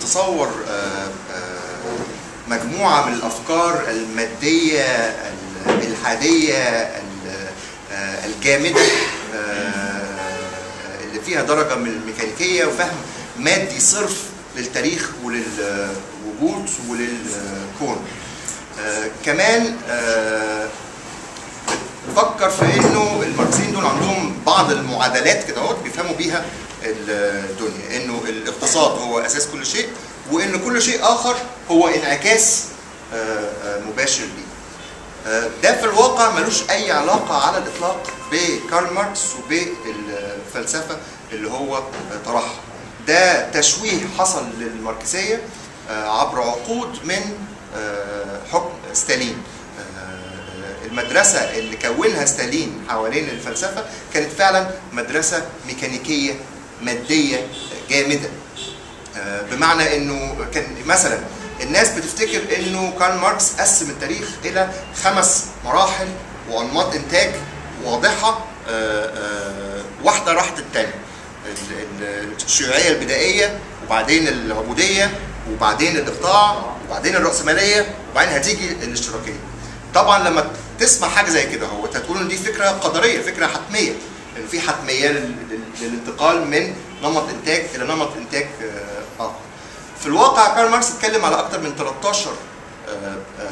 بتتصور آه، آه، مجموعه من الافكار الماديه الالحاديه ال- آه، الجامده آه، اللي فيها درجه من الميكانيكيه وفهم مادي صرف للتاريخ وللوجود وللكون آه، كمان آه، فكر في انه الماركسيين دول عندهم بعض المعادلات كده اهوت بيفهموا بيها الدنيا انه الاقتصاد هو اساس كل شيء وان كل شيء اخر هو انعكاس آه، آه، مباشر ليه آه، ده في الواقع ملوش اي علاقه على الاطلاق بكارل ماركس وبالفلسفه اللي هو طرحها ده تشويه حصل للماركسيه آه، عبر عقود من آه، حكم ستالين آه، المدرسه اللي كونها ستالين حوالين الفلسفه كانت فعلا مدرسه ميكانيكيه ماديه جامده آه، بمعنى انه كان مثلا الناس بتفتكر انه كارل ماركس قسم التاريخ الى خمس مراحل وانماط انتاج واضحه آه، آه، واحده راحت الثانيه الشيوعيه البدائيه وبعدين العبوديه وبعدين الاقطاع وبعدين الراسماليه وبعدين هتيجي الاشتراكيه طبعا لما تسمع حاجه زي كده هو هتقول ان دي فكره قدريه فكره حتميه ان في حتميه لل- لل- للانتقال من نمط انتاج الى نمط انتاج آه، اخر في الواقع كارل ماركس اتكلم على اكثر من 13 آه، آه،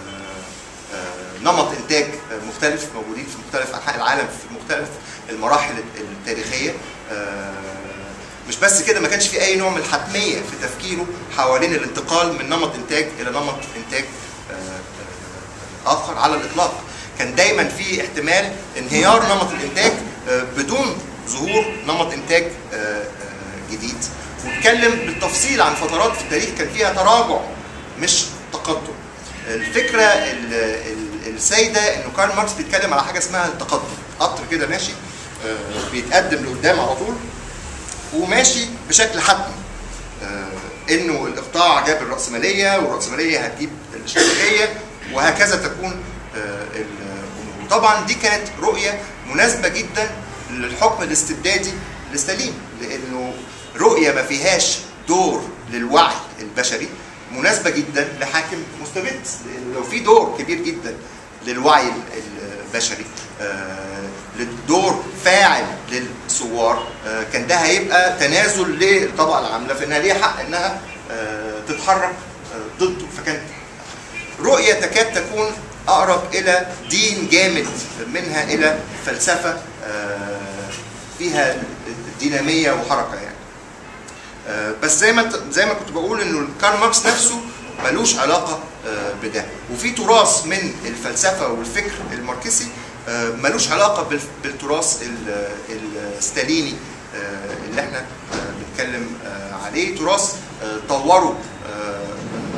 آه، نمط انتاج آه، مختلف موجودين في مختلف انحاء العالم في مختلف المراحل التاريخيه آه، مش بس كده ما كانش في اي نوع من الحتميه في تفكيره حوالين الانتقال من نمط انتاج الى نمط انتاج آه، آه، اخر على الاطلاق كان دايما في احتمال انهيار نمط الانتاج آه، بدون ظهور نمط انتاج آه، آه، جديد واتكلم بالتفصيل عن فترات في التاريخ كان فيها تراجع مش تقدم الفكره ال- ال- السائده انه كارل ماركس بيتكلم على حاجه اسمها التقدم قطر كده ماشي آه، بيتقدم لقدام على طول وماشي بشكل حتمي آه، انه الاقطاع جاب الراسماليه والراسماليه هتجيب الاشتراكيه وهكذا تكون آه، الامور طبعا دي كانت رؤيه مناسبه جدا للحكم الاستبدادي لستالين لانه رؤيه ما فيهاش دور للوعي البشري مناسبه جدا لحاكم مستبد لان لو في دور كبير جدا للوعي البشري آه، للدور فاعل للثوار آه، كان ده هيبقى تنازل للطبقه العامله في انها ليها حق انها آه، تتحرك آه، ضده فكانت رؤيه تكاد تكون اقرب الى دين جامد منها الى فلسفه آه، فيها ديناميه وحركه يعني آه، بس زي ما انت- زي ما كنت بقول انه كارل ماركس نفسه ملوش علاقه آه، بده وفي تراث من الفلسفه والفكر الماركسي آه، ملوش علاقه بال- بالتراث ال- الستاليني آه، اللي احنا آه، بنتكلم آه، عليه تراث آه، طوره آه،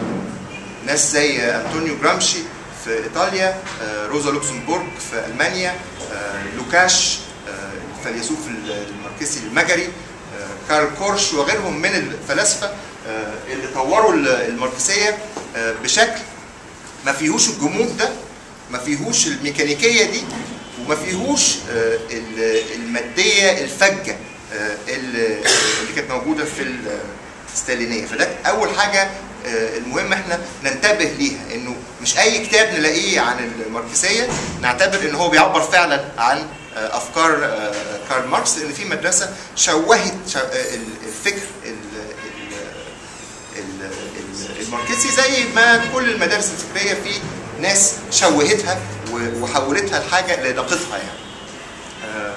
ناس زي انطونيو جرامشي في ايطاليا آه، روزا لوكسمبورغ في المانيا آه، لوكاش آه، الفيلسوف الماركسي المجري آه، كارل كورش وغيرهم من الفلاسفه آه، اللي طوروا ال- الماركسيه آه، بشكل ما فيهوش الجمود ده ما فيهوش الميكانيكيه دي وما فيهوش آه، ال- الماديه الفجه آه، اللي اللي كانت موجوده في الستالينيه فده اول حاجه آه، المهم احنا ننتبه ليها انه مش اي كتاب نلاقيه عن الماركسيه نعتبر ان هو بيعبر فعلا عن آه، افكار آه، كارل ماركس لان في مدرسه شوهت شو- آه، الفكر ال- ال- ال- ال- الماركسي زي ما كل المدارس الفكريه في ناس شوهتها و- وحولتها لحاجه لنقيضها يعني. آه،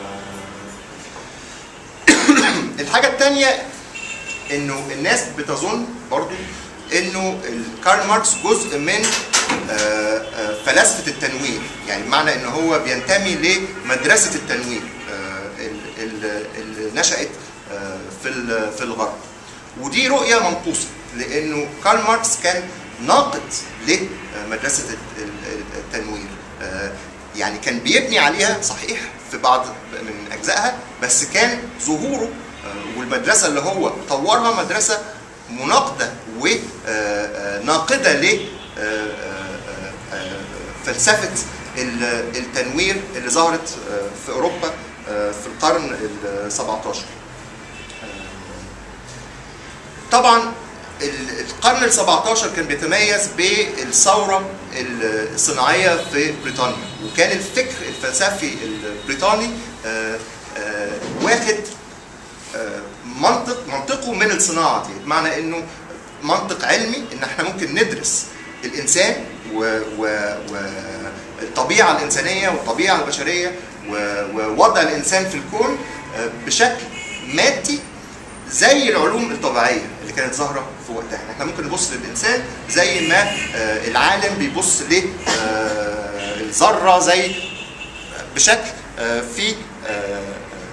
الحاجه الثانيه انه الناس بتظن برضو انه ال- كارل ماركس جزء من آه، آه، فلسفه التنوير يعني بمعنى ان هو بينتمي لمدرسه التنوير آه، ال- ال- اللي نشات آه، في ال- في الغرب ودي رؤيه منقوصه لانه كارل ماركس كان ناقد لمدرسه ال- ال- التنوير آه، يعني كان بيبني عليها صحيح في بعض من اجزائها بس كان ظهوره آه، والمدرسه اللي هو طورها مدرسه مناقضه وناقده ل آه، آه، آه، فلسفه ال- التنوير اللي ظهرت آه، في اوروبا آه، في القرن ال 17 طبعا ال- القرن ال 17 كان بيتميز بالثوره الصناعيه في بريطانيا وكان الفكر الفلسفي البريطاني آه، آه، واخد آه، منطق منطقه من الصناعه دي بمعنى انه منطق علمي ان احنا ممكن ندرس الانسان و- و- والطبيعه الانسانيه والطبيعه البشريه و- ووضع الانسان في الكون آه، بشكل مادي زي العلوم الطبيعيه اللي كانت ظاهره في وقتها احنا ممكن نبص للانسان زي ما آه، العالم بيبص للذره زي بشكل آه، في آه،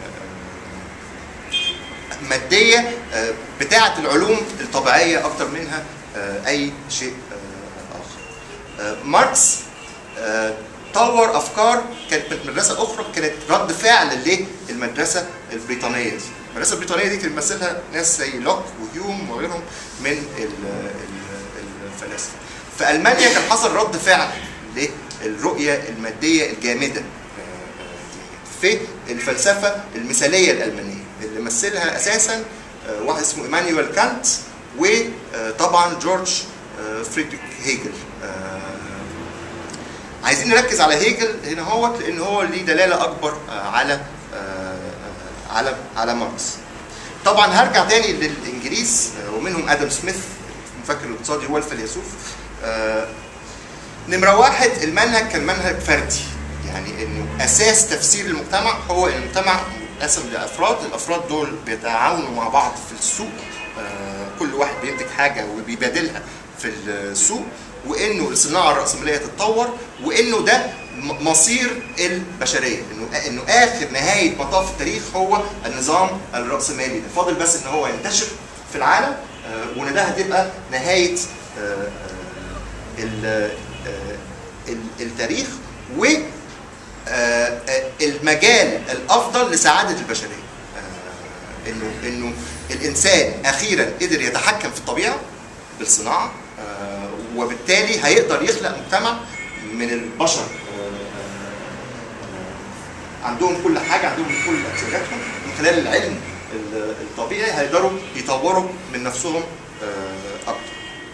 ماديه آه، بتاعه العلوم الطبيعيه اكتر منها آه، اي شيء آه، اخر آه، ماركس آه، طور افكار كانت من مدرسه اخرى كانت رد فعل للمدرسه البريطانيه دي المدرسه البريطانيه دي كان بيمثلها ناس زي لوك وهيوم وغيرهم من ال- ال- الفلاسفه في المانيا كان حصل رد فعل للرؤيه الماديه الجامده في الفلسفه المثاليه الالمانيه اللي مثلها اساسا آه، واحد اسمه ايمانويل كانت وطبعا جورج آه، فريدريك هيجل آه، عايزين نركز على هيجل هنا هوت لان هو ليه دلاله اكبر آه، على آه، آه، على على ماركس طبعا هرجع تاني للانجليز آه، ومنهم ادم سميث المفكر الاقتصادي هو الفيلسوف آه، نمره واحد المنهج كان منهج فردي يعني انه اساس تفسير المجتمع هو ان المجتمع مقسم لافراد الافراد دول بيتعاونوا مع بعض في السوق آه، كل واحد بينتج حاجه وبيبادلها في السوق وانه الصناعه الراسماليه تتطور وانه ده م- مصير البشريه انه انه اخر نهايه مطاف التاريخ هو النظام الراسمالي ده فاضل بس ان هو ينتشر في العالم آه، وان ده هتبقى نهايه آه، آه، ال- آه، ال- التاريخ و آه، آه، المجال الافضل لسعاده البشريه آه، انه انه الانسان اخيرا قدر يتحكم في الطبيعه بالصناعه آه، وبالتالي هيقدر يخلق مجتمع من البشر آه، آه، عندهم كل حاجه عندهم كل احتياجاتهم من خلال العلم ال- الطبيعي هيقدروا يطوروا من نفسهم آه، اكتر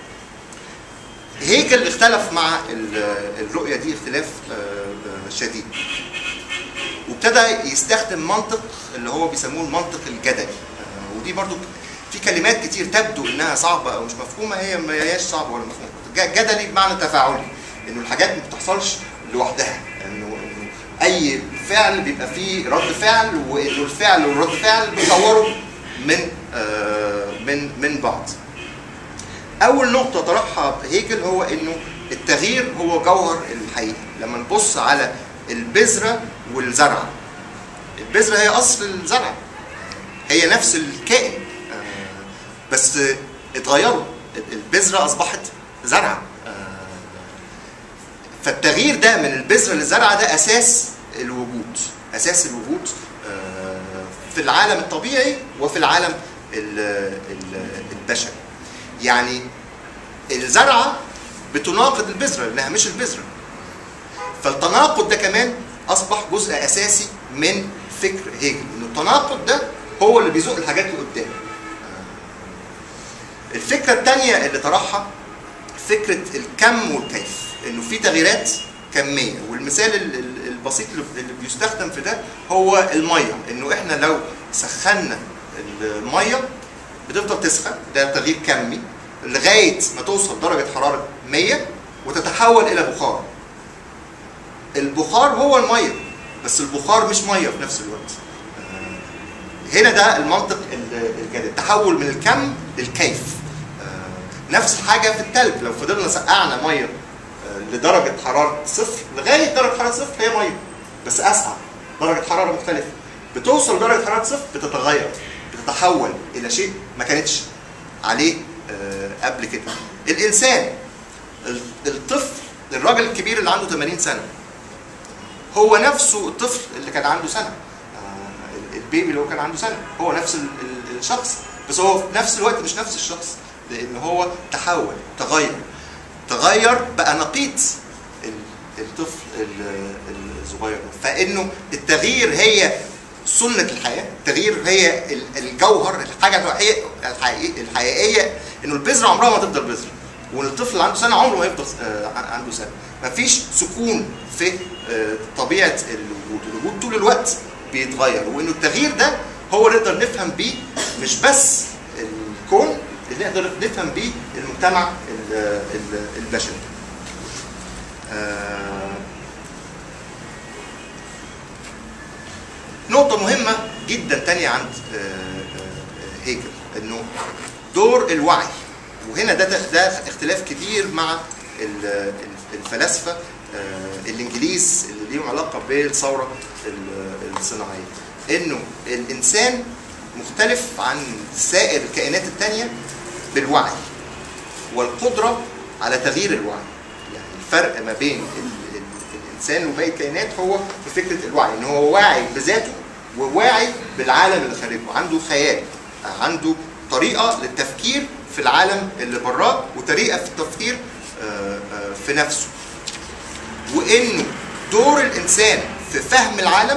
هيجل اختلف مع ال- الرؤيه دي اختلاف آه، آه، شديد وابتدى يستخدم منطق اللي هو بيسموه المنطق الجدلي آه، ودي برضو في كلمات كتير تبدو انها صعبه او مش مفهومه هي ما هياش صعبه ولا مفهومه ج- جدلي بمعنى تفاعلي انه الحاجات ما بتحصلش لوحدها انه انه اي فعل بيبقى فيه رد فعل وانه الفعل والرد فعل بيطوروا من آه، من من بعض اول نقطه طرحها هيجل هو انه التغيير هو جوهر الحقيقه لما نبص على البذره والزرعه البذره هي اصل الزرع هي نفس الكائن آه، بس اتغيروا البذره اصبحت زرعه آه، فالتغيير ده من البذره للزرعه ده اساس الوجود اساس الوجود آه، في العالم الطبيعي وفي العالم ال- ال- البشري يعني الزرعه بتناقض البذره لانها مش البذره فالتناقض ده كمان اصبح جزء اساسي من فكر هيجل انه التناقض ده هو اللي بيزق الحاجات لقدام الفكره الثانيه اللي طرحها فكره الكم والكيف انه في تغييرات كميه والمثال ال- ال- البسيط اللي اللي بيستخدم في ده هو الميه انه احنا لو سخنا الميه بتفضل تسخن ده تغيير كمي لغايه ما توصل درجه حراره 100 وتتحول الى بخار البخار هو الميه بس البخار مش ميه في نفس الوقت آه، هنا ده المنطق ال- الجديد التحول من الكم للكيف آه، نفس الحاجه في التلج لو فضلنا سقعنا ميه آه، لدرجه حراره صفر لغايه درجه حراره صفر هي ميه بس اسقع درجه حراره مختلفه بتوصل درجه حراره صفر بتتغير بتتحول الى شيء ما كانتش عليه آه، قبل كده الانسان ال- الطفل الراجل الكبير اللي عنده 80 سنه هو نفسه الطفل اللي كان عنده سنه آه، البيبي اللي هو كان عنده سنه هو نفس ال- ال- الشخص بس هو في نفس الوقت مش نفس الشخص لان هو تحول تغير تغير بقى نقيض ال- الطفل ال- الصغير ده. فانه التغيير هي سنه الحياه التغيير هي ال- الجوهر الحاجه الوحيده الحقيقيه الحقيقيه انه البذره عمرها ما تفضل بذره وان الطفل اللي عنده سنه عمره ما يفضل آه، عنده سنه مفيش سكون في آه، طبيعه الوجود الوجود طول الوقت بيتغير وانه التغيير ده هو اللي نقدر نفهم بيه مش بس الكون اللي نقدر نفهم بيه المجتمع ال- ال- البشري آه، نقطة مهمة جدا تانية عند آه، آه، هيجل انه دور الوعي وهنا ده ده اختلاف كبير مع ال- ال- الفلاسفة آه، الانجليز اللي ليهم علاقة بالثورة ال- الصناعية انه الانسان مختلف عن سائر الكائنات التانية بالوعي والقدرة على تغيير الوعي يعني الفرق ما بين ال- ال- الانسان وباقي الكائنات هو في فكره الوعي ان هو واعي بذاته وواعي بالعالم اللي خارجه عنده خيال عنده طريقه للتفكير في العالم اللي براه وطريقه في التفكير آه، آه، في نفسه وانه دور الانسان في فهم العالم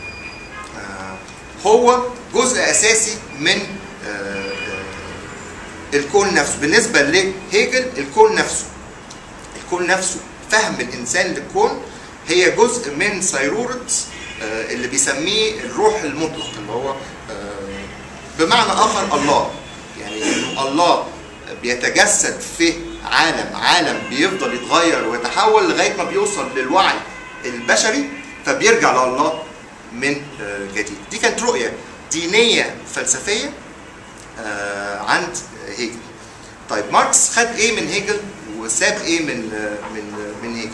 آه، هو جزء اساسي من آه، آه، الكون نفسه بالنسبه لهيجل الكون نفسه الكون نفسه فهم الانسان للكون هي جزء من صيروره آه، اللي بيسميه الروح المطلق اللي هو آه، بمعنى اخر الله يعني إنه الله بيتجسد في عالم عالم بيفضل يتغير ويتحول لغايه ما بيوصل للوعي البشري فبيرجع لله من آه، جديد دي كانت رؤيه دينيه فلسفيه آه، عند هيجل طيب ماركس خد ايه من هيجل وساب ايه من من من هيجل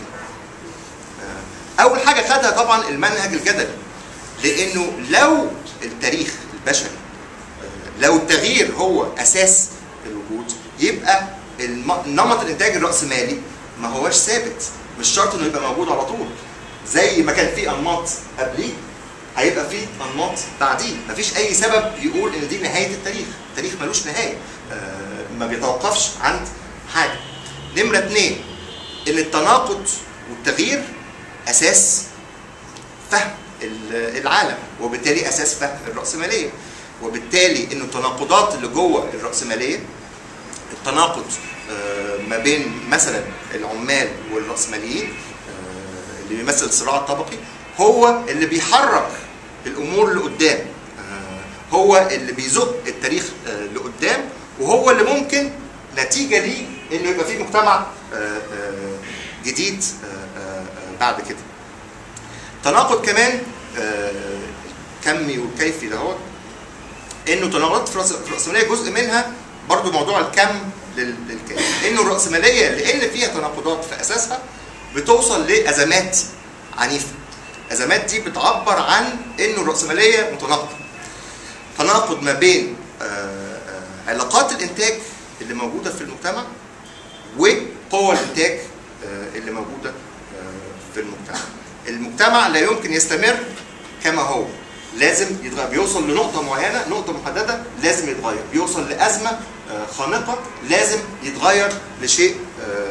آه، اول حاجه خدها طبعا المنهج الجدلي لانه لو التاريخ البشري آه، لو التغيير هو اساس الوجود يبقى الم- نمط الانتاج الراسمالي ما هوش ثابت مش شرط انه يبقى موجود على طول زي ما كان في انماط قبليه هيبقى في انماط بعديه مفيش اي سبب يقول ان دي نهايه التاريخ التاريخ ملوش نهايه آه، ما بيتوقفش عند حاجه نمره اتنين ان التناقض والتغيير اساس فهم ال- العالم وبالتالي اساس فهم الراسماليه وبالتالي انه التناقضات اللي جوه الراسماليه التناقض آه، ما بين مثلا العمال والراسماليين آه، اللي بيمثل الصراع الطبقي هو اللي بيحرك الامور لقدام آه، هو اللي بيزق التاريخ آه، لقدام وهو اللي ممكن نتيجه ليه انه يبقى في مجتمع آه، آه، جديد آه، آه، آه، بعد كده تناقض كمان آه، كمي والكيفي دهوت انه تناقضات في الرأس- في الراسماليه جزء منها برضو موضوع الكم لل- للكيف انه الراسماليه لان فيها تناقضات في اساسها بتوصل لازمات عنيفه الازمات دي بتعبر عن انه الراسماليه متناقضه تناقض ما بين آه، آه، علاقات الانتاج اللي موجوده في المجتمع وقوى الانتاج آه، اللي موجوده آه، في المجتمع المجتمع لا يمكن يستمر كما هو لازم يتغير بيوصل لنقطة معينة نقطة محددة لازم يتغير بيوصل لأزمة آه، خانقة لازم يتغير لشيء آه،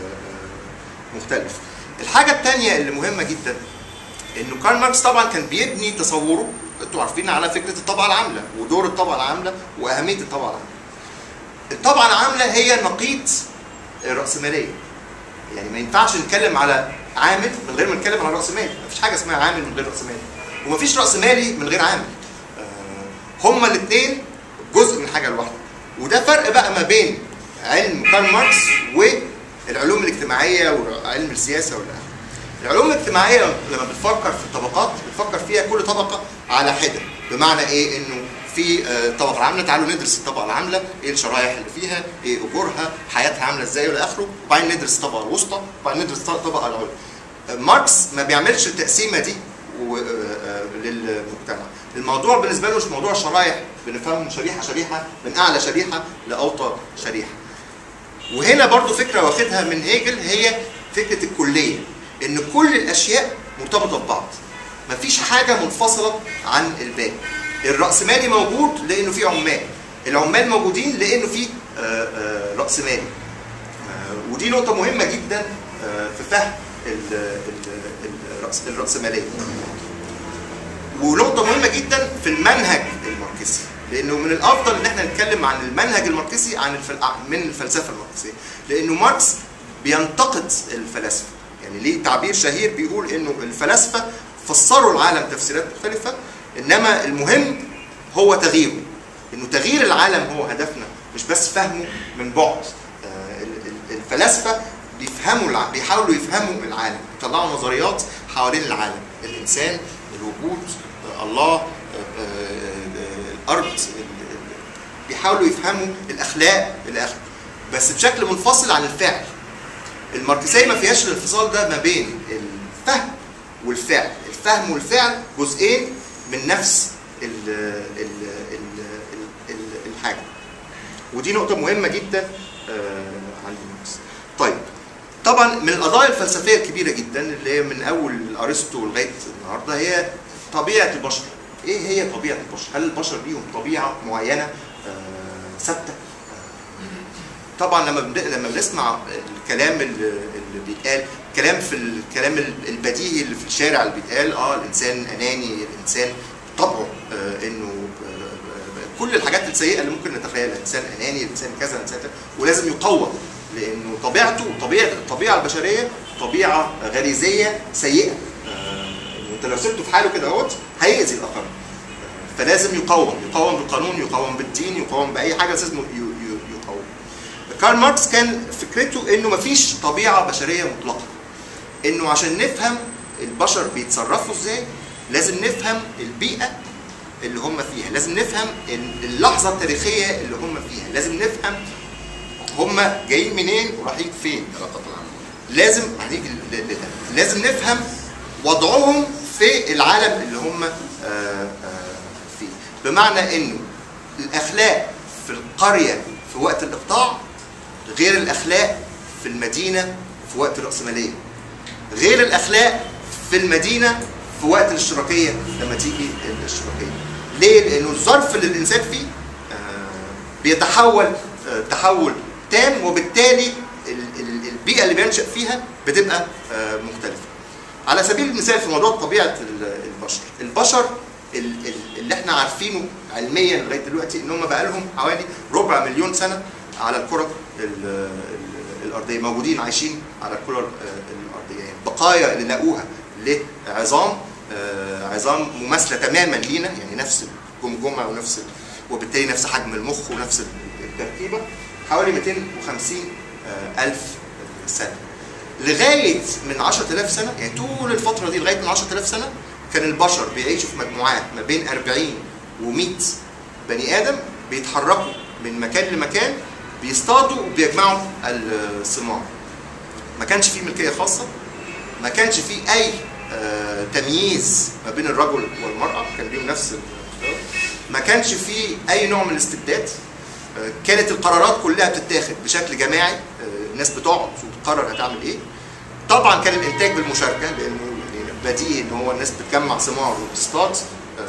آه، مختلف الحاجة الثانية اللي مهمة جدا انه كارل ماركس طبعا كان بيبني تصوره انتوا عارفين على فكرة الطبقة العاملة ودور الطبقة العاملة وأهمية الطبقة العاملة الطبقة العاملة هي نقيض الرأسمالية يعني ما ينفعش نتكلم على عامل من غير ما نتكلم على راس مالي مفيش حاجه اسمها عامل من غير راس مالي ومفيش راس مالي من غير عامل آه، هما الاثنين جزء من حاجه لوحده وده فرق بقى ما بين علم كارل ماركس والعلوم الاجتماعيه وعلم السياسه ولا العلوم الاجتماعيه لما بتفكر في الطبقات بتفكر فيها كل طبقه على حده بمعنى ايه انه في آه، الطبقه العامله تعالوا ندرس الطبقه العامله ايه الشرايح اللي فيها ايه اجورها حياتها عامله ازاي والى اخره وبعدين ندرس الطبقه الوسطى وبعدين ندرس الطبقه العليا آه، ماركس ما بيعملش التقسيمه دي و- آه، آه، للمجتمع الموضوع بالنسبه له مش موضوع شرايح بنفهمه شريحه شريحه من اعلى شريحه لاوطى شريحه وهنا برضو فكره واخدها من هيجل هي فكره الكليه ان كل الاشياء مرتبطه ببعض مفيش حاجه منفصله عن الباقي الراسمالي موجود لانه في عمال العمال موجودين لانه في آه، آه، راسمالي آه، ودي نقطه مهمه جدا آه، في فهم ال- ال- ال- الرأس- الراسماليه ونقطة مهمة جدا في المنهج الماركسي لأنه من الأفضل إن احنا نتكلم عن المنهج الماركسي عن الفل... من الفلسفة الماركسية لأنه ماركس بينتقد الفلاسفة يعني ليه تعبير شهير بيقول إنه الفلاسفة فسروا العالم تفسيرات مختلفة إنما المهم هو تغييره إنه تغيير العالم هو هدفنا مش بس فهمه من بعد آه، ال- ال- الفلاسفة بيفهموا الع... بيحاولوا يفهموا العالم يطلعوا نظريات حوالين العالم الإنسان الوجود آه، الله آه، آه، آه، الأرض ال- ال- بيحاولوا يفهموا الأخلاق الأخلاق بس بشكل منفصل عن الفعل الماركسية ما فيهاش الانفصال ده ما بين الفهم والفعل الفهم والفعل جزئين من نفس ال ال ال ال ال الحاجة ودي نقطة مهمة جدا آه، عند ماركس طيب طبعا من القضايا الفلسفية الكبيرة جدا اللي هي من أول أرسطو لغاية النهاردة هي طبيعة البشر إيه هي طبيعة البشر؟ هل البشر ليهم طبيعة معينة آه، ثابتة؟ طبعا لما بن- لما بنسمع الكلام اللي اللي بيتقال كلام في الكلام البديهي اللي في الشارع اللي بيتقال اه الانسان اناني الانسان طبعه آه انه آه آه، كل الحاجات السيئه اللي ممكن نتخيلها الانسان اناني الانسان كذا الانسان كذا ولازم يقوم لانه طبيعته طبيعه الطبيعه البشريه طبيعه غريزيه سيئه آه انت لو سبته في حاله كده اهوت هيأذي الاخرين فلازم يقاوم يقاوم بالقانون يقاوم بالدين يقاوم باي حاجه لازم ي- ي- يقاوم كارل ماركس كان فكرته انه مفيش طبيعه بشريه مطلقه انه عشان نفهم البشر بيتصرفوا ازاي لازم نفهم البيئه اللي هم فيها لازم نفهم ال- اللحظه التاريخيه اللي هم فيها لازم نفهم هم جايين منين ورايحين فين العلاقات العامة لازم هنيجي ل- ل- ل- لازم نفهم وضعهم في العالم اللي هم آه، آه، فيه بمعنى انه الاخلاق في القريه في وقت الاقطاع غير الاخلاق في المدينه في وقت الراسماليه غير الاخلاق في المدينه في وقت الاشتراكيه لما تيجي الاشتراكيه ليه لانه الظرف اللي الانسان فيه آه، بيتحول آه، تحول تام وبالتالي ال- ال- البيئه اللي بينشا فيها بتبقى آه، مختلفه على سبيل المثال في موضوع طبيعه ال- البشر البشر ال- ال- اللي احنا عارفينه علميا لغايه دلوقتي ان هم بقى لهم حوالي ربع مليون سنه على الكره ال- ال- الارضيه موجودين عايشين على الكره ال- الارضيه يعني بقايا اللي لقوها لعظام آه، عظام مماثله تماما لينا يعني نفس الجمجمه ونفس ال- وبالتالي نفس حجم المخ ونفس التركيبه حوالي 250 آه، الف سنه لغايه من 10000 سنه يعني طول الفتره دي لغايه من 10000 سنه كان البشر بيعيشوا في مجموعات ما بين 40 و100 بني ادم بيتحركوا من مكان لمكان بيصطادوا وبيجمعوا الثمار ما كانش فيه ملكيه خاصه ما كانش فيه اي آه، تمييز ما بين الرجل والمراه كان ليهم نفس المستوى ما كانش فيه اي نوع من الاستبداد آه، كانت القرارات كلها بتتاخد بشكل جماعي آه، الناس بتقعد وتقرر هتعمل ايه طبعا كان الانتاج بالمشاركه لانه يعني بديهي ان هو الناس بتجمع ثمار وتصطاد آه،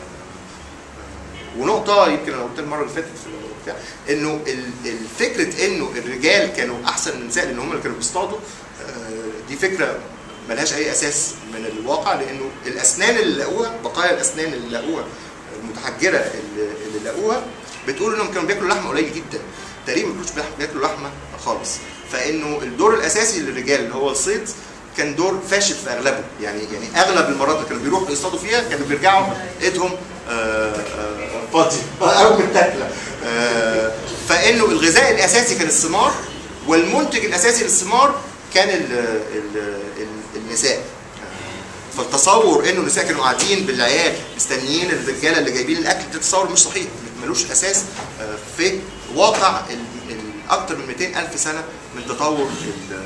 آه، ونقطه يمكن انا قلت المره اللي فاتت في البتاع انه ال- ال- فكره انه الرجال كانوا احسن من النساء لان هم اللي كانوا بيصطادوا آه، دي فكره ملهاش اي اساس من الواقع لانه الاسنان اللي لقوها بقايا الاسنان اللي لقوها المتحجره اللي اللي لقوها بتقول انهم كانوا بياكلوا لحمه قليل جدا تقريبا ما كانوش بيح- بياكلوا لحمه خالص فانه الدور الاساسي للرجال اللي هو الصيد كان دور فاشل في اغلبه يعني يعني اغلب المرات اللي كانوا بيروحوا يصطادوا فيها كانوا بيرجعوا ايدهم آه، آه، فاضيه او متاكله آه، فانه الغذاء الاساسي كان الثمار والمنتج الاساسي للثمار كان ال ال ال النساء فالتصور انه النساء كانوا قاعدين بالعيال مستنيين الرجاله اللي جايبين الاكل ده تصور مش صحيح ملوش اساس آه، في واقع ال- ال- اكتر من 200 الف سنه من تطور ال-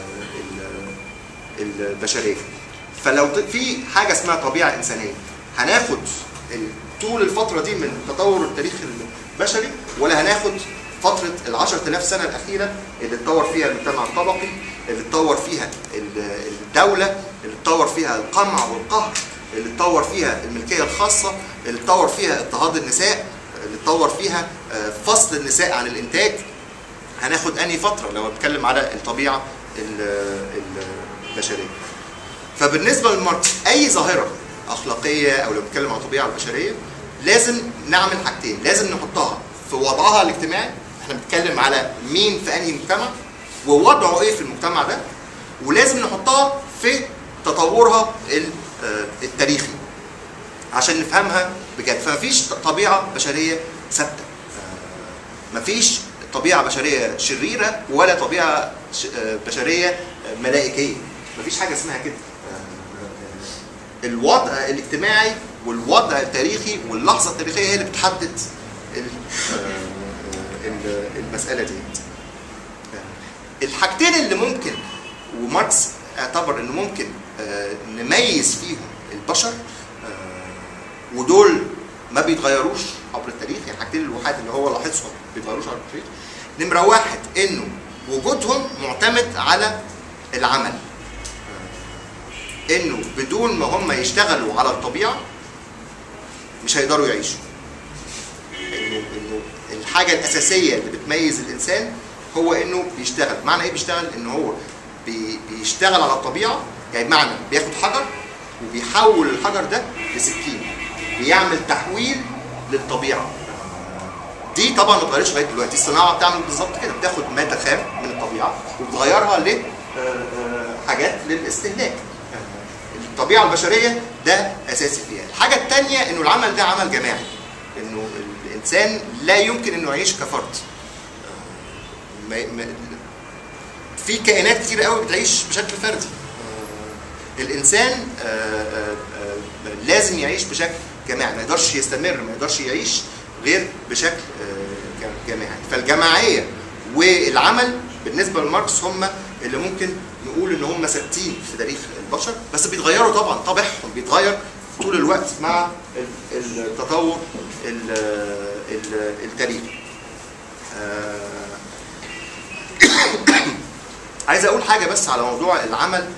ال- البشريه فلو ط- في حاجه اسمها طبيعه انسانيه هناخد ال- طول الفتره دي من تطور التاريخ البشري ولا هناخد فتره ال 10000 سنه الاخيره اللي اتطور فيها المجتمع الطبقي اللي اتطور فيها ال- الدوله اللي اتطور فيها القمع والقهر اللي اتطور فيها الملكيه الخاصه اللي اتطور فيها اضطهاد النساء اللي اتطور فيها آه، فصل النساء عن الانتاج هناخد انهي فتره لو بنتكلم على الطبيعه ال- ال- البشريه فبالنسبه لماركس اي ظاهره اخلاقيه او لو بنتكلم عن الطبيعه البشريه لازم نعمل حاجتين لازم نحطها في وضعها الاجتماعي احنا بنتكلم على مين في انهي مجتمع ووضعه ايه في المجتمع ده ولازم نحطها في تطورها ال- آه، التاريخي عشان نفهمها بجد فمفيش طبيعه بشريه ثابته آه، مفيش طبيعه بشريه شريره ولا طبيعه ش- آه، بشريه آه، ملائكيه مفيش حاجه اسمها كده آه، الوضع الاجتماعي والوضع التاريخي واللحظه التاريخيه هي اللي بتحدد ال- آه، ال- المساله دي الحاجتين اللي ممكن وماركس اعتبر انه ممكن آه، نميز فيهم البشر آه، ودول ما بيتغيروش عبر التاريخ يعني الحاجتين الوحيد اللي هو لاحظهم ما بيتغيروش عبر التاريخ نمره واحد انه وجودهم معتمد على العمل آه، انه بدون ما هم يشتغلوا على الطبيعه مش هيقدروا يعيشوا انه انه الحاجه الاساسيه اللي بتميز الانسان هو انه بيشتغل معنى ايه بيشتغل ان هو بي بيشتغل على الطبيعه يعني بمعنى بياخد حجر وبيحول الحجر ده لسكين بيعمل تحويل للطبيعه دي طبعا ما اتغيرتش لغايه دلوقتي الصناعه بتعمل بالظبط كده بتاخد ماده خام من الطبيعه وبتغيرها ل حاجات للاستهلاك الطبيعه البشريه ده اساسي فيها الحاجه الثانيه انه العمل ده عمل جماعي انه الانسان لا يمكن انه يعيش كفرد ما ما في كائنات كتير قوي بتعيش بشكل فردي الانسان آه، آه، آه، لازم يعيش بشكل جماعي ما يقدرش يستمر ما يقدرش يعيش غير بشكل آه، جم- جماعي فالجماعيه والعمل بالنسبه لماركس هم اللي ممكن نقول ان هم ثابتين في تاريخ البشر بس بيتغيروا طبعا طبعهم بيتغير طول الوقت مع ال- التطور ال- ال- التاريخي آه، عايز اقول حاجه بس على موضوع العمل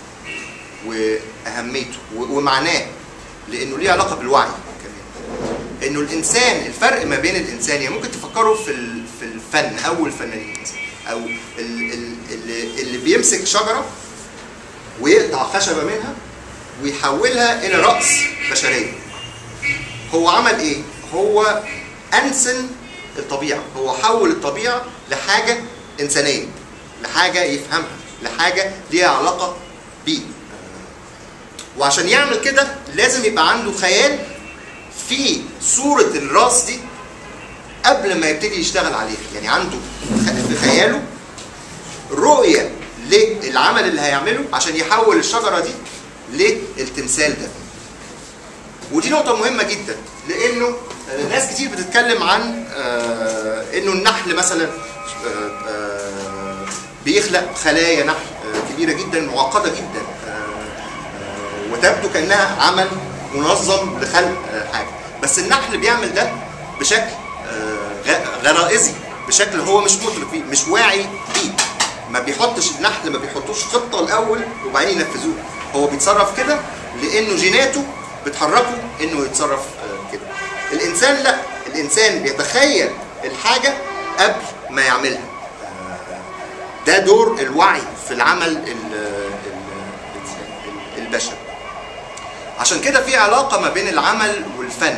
واهميته و- ومعناه لانه ليه علاقه بالوعي كمان انه الانسان الفرق ما بين الانسان يعني ممكن تفكروا في ال- في الفن او الفنانين مثلاً، او ال- ال- اللي, اللي بيمسك شجره ويقطع خشبه منها ويحولها الى راس بشريه هو عمل ايه هو انسن الطبيعه هو حول الطبيعه لحاجه انسانيه لحاجه يفهمها لحاجه ليها علاقه بيه وعشان يعمل كده لازم يبقى عنده خيال في صورة الراس دي قبل ما يبتدي يشتغل عليها يعني عنده خ- في خياله رؤية للعمل اللي هيعمله عشان يحول الشجرة دي للتمثال ده ودي نقطة مهمة جدا لأنه آه، ناس كتير بتتكلم عن آه، إنه النحل مثلا آه، آه، بيخلق خلايا نحل آه، كبيرة جدا معقدة جدا آه، آه، وتبدو كأنها عمل منظم لخلق آه، حاجة بس النحل بيعمل ده بشكل آه، غ- غرائزي بشكل هو مش مدرك فيه مش واعي بيه ما بيحطش النحل ما بيحطوش خطة الأول وبعدين ينفذوها هو بيتصرف كده لأنه جيناته بتحركه إنه يتصرف آه، كده الإنسان لا الإنسان بيتخيل الحاجة قبل ما يعملها ده دور الوعي في العمل ال- ال- ال- البشري عشان كده في علاقة ما بين العمل والفن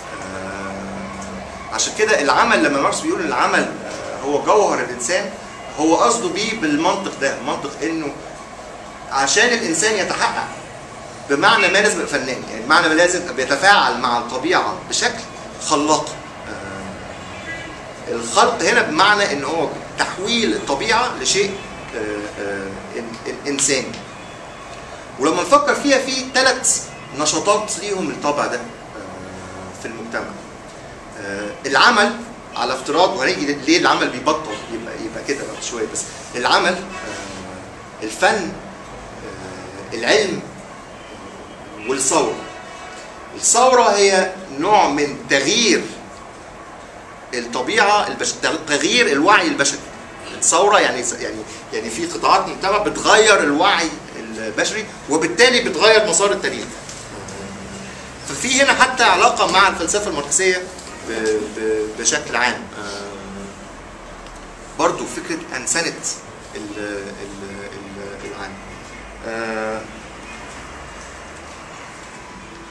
آه، عشان كده العمل لما ماركس بيقول العمل آه، هو جوهر الإنسان هو قصده بيه بالمنطق ده منطق إنه عشان الإنسان يتحقق بمعنى ما لازم يبقى فنان يعني بمعنى ما لازم يبقى بيتفاعل مع الطبيعة بشكل خلاق آه، الخلق هنا بمعنى ان هو تحويل الطبيعه لشيء آه، آه، إن- إن- انساني ولما نفكر فيها في ثلاث نشاطات ليهم الطبع ده آه، في المجتمع آه، العمل على افتراض وهنيجي ليه العمل بيبطل يبقى يبقى كده بعد شويه بس العمل آه، الفن آه، العلم والثوره الثوره هي نوع من تغيير الطبيعه البش... تغيير الوعي البشري الثوره يعني يعني يعني في قطاعات مجتمع بتغير الوعي البشري وبالتالي بتغير مسار التاريخ ففي هنا حتى علاقه مع الفلسفه الماركسيه ب... ب... بشكل عام آه، برضو فكره انسنه ال... ال... ال... العالم آه،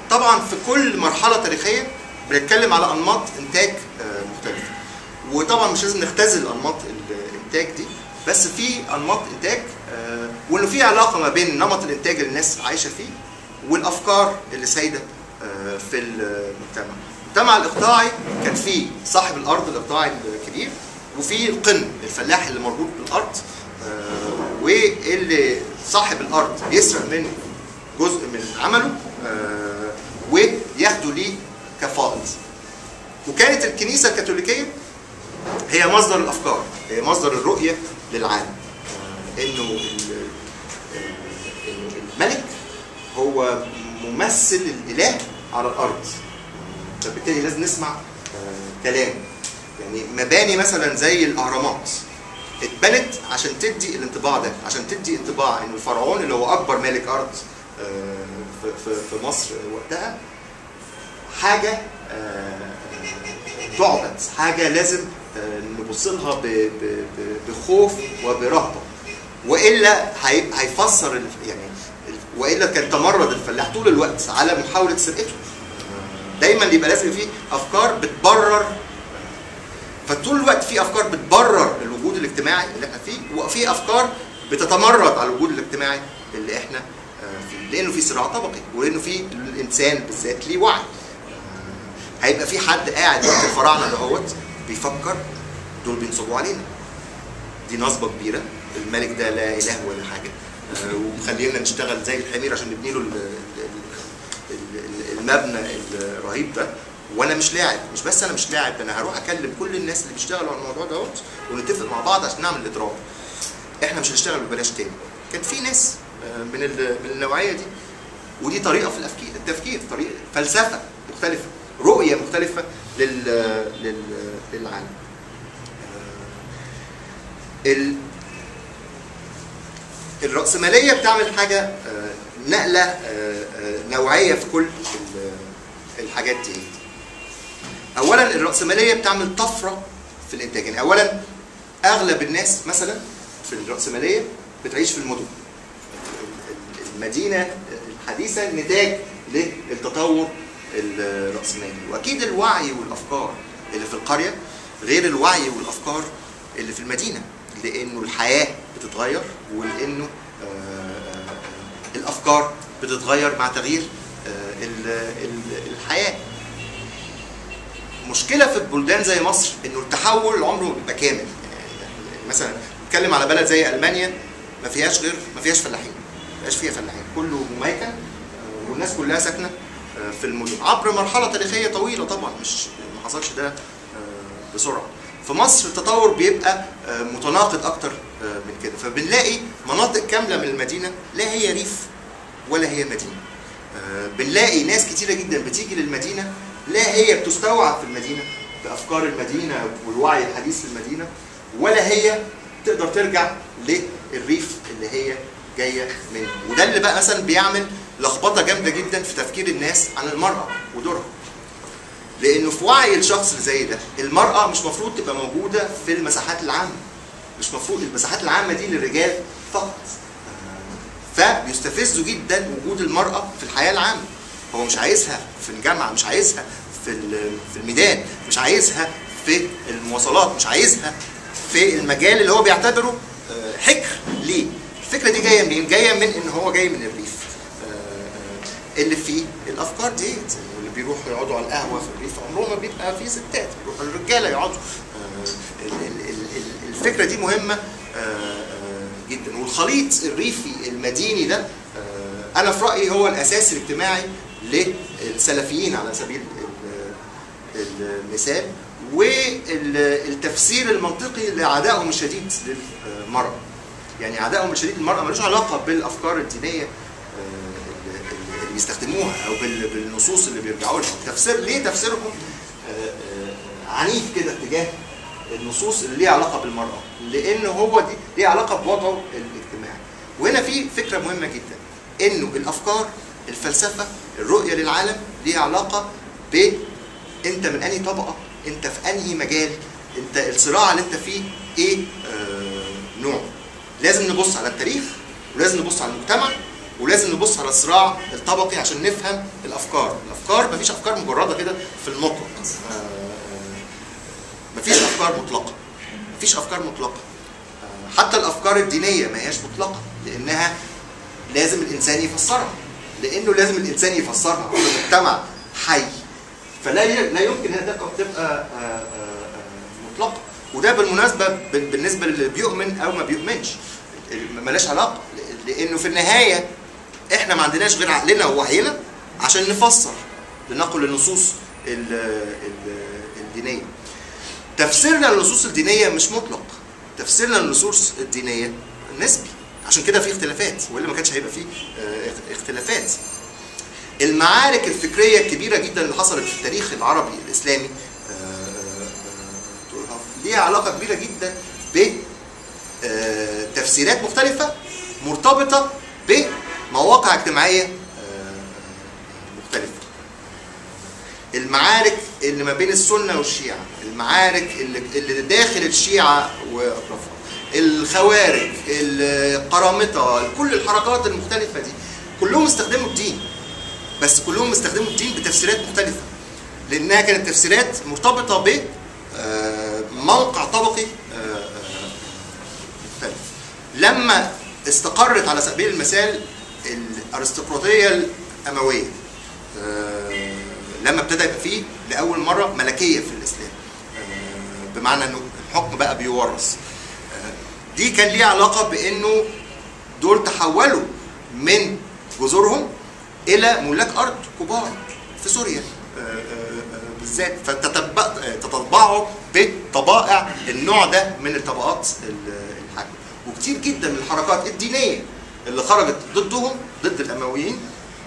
طبعا في كل مرحله تاريخيه بنتكلم على انماط انتاج آه، مختلفه وطبعا مش لازم نختزل انماط الانتاج دي بس في انماط انتاج آه، وانه في علاقه ما بين نمط الانتاج اللي الناس عايشه فيه والافكار اللي سايده آه، في المجتمع المجتمع الاقطاعي كان فيه صاحب الارض الاقطاعي الكبير وفي القن الفلاح اللي مربوط بالارض آه، واللي صاحب الارض يسرق منه جزء من عمله آه، وياخده ليه كفائض وكانت الكنيسه الكاثوليكيه هي مصدر الافكار هي مصدر الرؤيه للعالم آه، انه ال- ال- الملك هو ممثل الاله على الارض فبالتالي لازم نسمع آه، كلام يعني مباني مثلا زي الاهرامات اتبنت عشان تدي الانطباع ده عشان تدي انطباع ان الفرعون اللي هو اكبر مالك ارض آه، في- في في مصر وقتها حاجه آه، تعبد حاجه لازم آه، نبص لها ب- ب- ب- بخوف وبرهبه والا هي- هيفسر ال- يعني ال- والا كان تمرد الفلاح طول الوقت على محاوله سرقته دايما يبقى لازم في افكار بتبرر فطول الوقت في افكار بتبرر الوجود الاجتماعي اللي احنا فيه وفي افكار بتتمرد على الوجود الاجتماعي اللي احنا آه، فيه لانه في صراع طبقي ولانه في الانسان بالذات ليه وعي آه، هيبقى في حد قاعد وقت الفراعنه دهوت بيفكر دول بينصبوا علينا دي نصبه كبيره الملك ده لا اله ولا حاجه آه، ومخلينا نشتغل زي الحمير عشان نبني له ال- ال- ال- ال- المبنى الرهيب ده وانا مش لاعب مش بس انا مش لاعب ده انا هروح اكلم كل الناس اللي بيشتغلوا على الموضوع دوت ونتفق مع بعض عشان نعمل الاضراب احنا مش هنشتغل ببلاش تاني كان في ناس آه، من ال- من النوعيه دي ودي طريقه في التفكير التفكير طريقه فلسفه مختلفه رؤيه مختلفه لل لل للعالم آه، ال الرأسمالية بتعمل حاجة آه، نقلة آه، آه، نوعية في كل ال- الحاجات دي أولا الرأسمالية بتعمل طفرة في الإنتاج يعني أولا أغلب الناس مثلا في الرأسمالية بتعيش في المدن المدينة الحديثة نتاج للتطور الرأسمالي وأكيد الوعي والأفكار اللي في القرية غير الوعي والأفكار اللي في المدينة لأنه الحياة بتتغير ولأنه آه، آه، الأفكار بتتغير مع تغيير آه، ال- ال- الحياة مشكلة في البلدان زي مصر إنه التحول عمره ما بيبقى كامل يعني مثلا نتكلم على بلد زي ألمانيا ما فيهاش غير ما فيهاش فلاحين ما فيهاش فيها فلاحين كله مميكن آه، والناس كلها ساكنة آه، في المدن عبر مرحلة تاريخية طويلة طبعا مش ما حصلش ده آه، بسرعة في مصر التطور بيبقى آه، متناقض اكتر آه، من كده فبنلاقي مناطق كامله من المدينه لا هي ريف ولا هي مدينه آه، بنلاقي ناس كتيره جدا بتيجي للمدينه لا هي بتستوعب في المدينه بافكار المدينه والوعي الحديث في المدينه ولا هي تقدر ترجع للريف اللي هي جايه منه وده اللي بقى مثلا بيعمل لخبطه جامده جدا في تفكير الناس عن المراه ودورها لانه في وعي الشخص اللي زي ده المراه مش مفروض تبقى موجوده في المساحات العامه مش مفروض المساحات العامه دي للرجال فقط فبيستفزوا جدا وجود المراه في الحياه العامه هو مش عايزها في الجامعه مش عايزها في ال- في الميدان مش عايزها في المواصلات مش عايزها في المجال اللي هو بيعتبره آه، حكر ليه الفكره دي جايه منين جايه من ان هو جاي من الريف آه، اللي فيه الافكار ديت واللي بيروحوا يقعدوا على القهوه في الريف عمرهم ما بيبقى فيه ستات بيروحوا الرجاله يقعدوا آه، ال- ال- ال- ال- الفكره دي مهمه آه، آه، جدا والخليط الريفي المديني ده آه، انا في رايي هو الاساس الاجتماعي للسلفيين على سبيل ال- المثال والتفسير المنطقي لعدائهم الشديد للمرأة يعني عدائهم الشديد للمرأة ملوش علاقة بالأفكار الدينية آه، اللي اللي بيستخدموها أو بال- بالنصوص اللي بيرجعوا لها تفسير ليه تفسيرهم آه، آه، عنيف كده تجاه النصوص اللي ليها علاقة بالمرأة لأن هو دي ليها علاقة بوضعه الاجتماعي وهنا في فكرة مهمة جدا إنه الأفكار الفلسفة الرؤية للعالم ليها علاقة ب انت من انهي طبقه انت في انهي مجال انت الصراع اللي انت فيه ايه آه نوعه لازم نبص على التاريخ ولازم نبص على المجتمع ولازم نبص على الصراع الطبقي عشان نفهم الافكار الافكار مفيش افكار مجرده كده في المطلق آه، آه، مفيش افكار مطلقه مفيش افكار مطلقه آه، حتى الافكار الدينيه ما هياش مطلقه لانها لازم الانسان يفسرها لانه لازم الانسان يفسرها في مجتمع حي فلا ي- لا يمكن انها تبقى تبقى آه، آه، آه، مطلقه وده بالمناسبه بال- بالنسبه للي بيؤمن او ما بيؤمنش ملاش علاقه لانه في النهايه احنا ما عندناش غير عقلنا ووعينا عشان نفسر لنقل النصوص ال- ال- الدينيه تفسيرنا للنصوص الدينيه مش مطلق تفسيرنا للنصوص الدينيه نسبي عشان كده في اختلافات والا ما كانش هيبقى في آه، اختلافات المعارك الفكريه الكبيره جدا اللي حصلت في التاريخ العربي الاسلامي آه، آه، آه، ليها علاقه كبيره جدا ب آه، تفسيرات مختلفه مرتبطه بمواقع اجتماعيه آه، مختلفه المعارك اللي ما بين السنه والشيعه المعارك اللي, اللي داخل الشيعه واطرافها الخوارج القرامطه كل الحركات المختلفه دي كلهم استخدموا الدين بس كلهم استخدموا الدين بتفسيرات مختلفه لانها كانت تفسيرات مرتبطه ب آه، موقع طبقي آه، آه، مختلف لما استقرت على سبيل المثال الارستقراطيه الامويه آه، لما ابتدى يبقى فيه لاول مره ملكيه في الاسلام آه، بمعنى انه الحكم بقى بيورث آه، دي كان ليها علاقه بانه دول تحولوا من جذورهم الى ملاك ارض كبار في سوريا آه، آه، آه، بالذات فتتطبعوا بطبائع النوع ده من الطبقات ال- الحاكمه وكتير جدا من الحركات الدينيه اللي خرجت ضدهم ضد الامويين